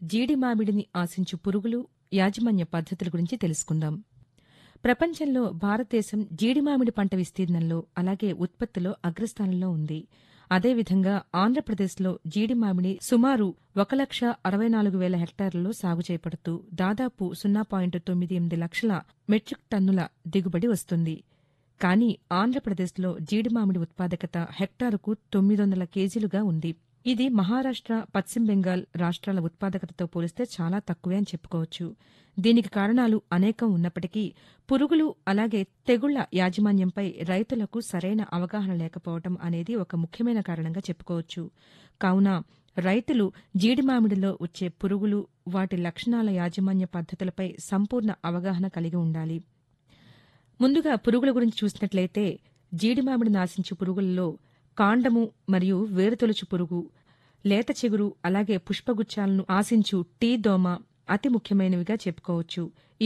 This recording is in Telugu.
జీడి మామిడిని ఆశించు పురుగులు యాజమాన్య పద్ధతుల గురించి తెలుసుకుందాం ప్రపంచంలో భారతదేశం జీడి మామిడి పంట విస్తీర్ణంలో అలాగే ఉత్పత్తిలో అగ్రస్థానంలో ఉంది అదేవిధంగా ఆంధ్రప్రదేశ్లో జీడి మామిడి సుమారు ఒక లక్ష అరవై నాలుగు వేల హెక్టార్లలో సాగు చేపడుతూ దాదాపు సున్నా పాయింట్ తొమ్మిది ఎనిమిది లక్షల మెట్రిక్ టన్నుల దిగుబడి వస్తుంది కానీ ఆంధ్రప్రదేశ్లో జీడి మామిడి ఉత్పాదకత హెక్టారుకు తొమ్మిది వందల కేజీలుగా ఉంది ఇది మహారాష్ట్ర పశ్చిమ బెంగాల్ రాష్ట్రాల ఉత్పాదకతతో పోలిస్తే చాలా తక్కువే అని చెప్పుకోవచ్చు దీనికి కారణాలు అనేకం ఉన్నప్పటికీ పురుగులు అలాగే తెగుళ్ల యాజమాన్యంపై రైతులకు సరైన అవగాహన లేకపోవడం అనేది ఒక ముఖ్యమైన కారణంగా చెప్పుకోవచ్చు కావున రైతులు జీడి మామిడిలో వచ్చే పురుగులు వాటి లక్షణాల యాజమాన్య పద్ధతులపై సంపూర్ణ అవగాహన కలిగి ఉండాలి ముందుగా పురుగుల గురించి చూసినట్లయితే జీడి మామిడి నాశించు పురుగులలో కాండము మరియు వేరుతొలుచు పురుగు లేత చిగురు అలాగే పుష్పగుచ్చాలను ఆశించు టీ దోమ అతి ముఖ్యమైనవిగా చెప్పుకోవచ్చు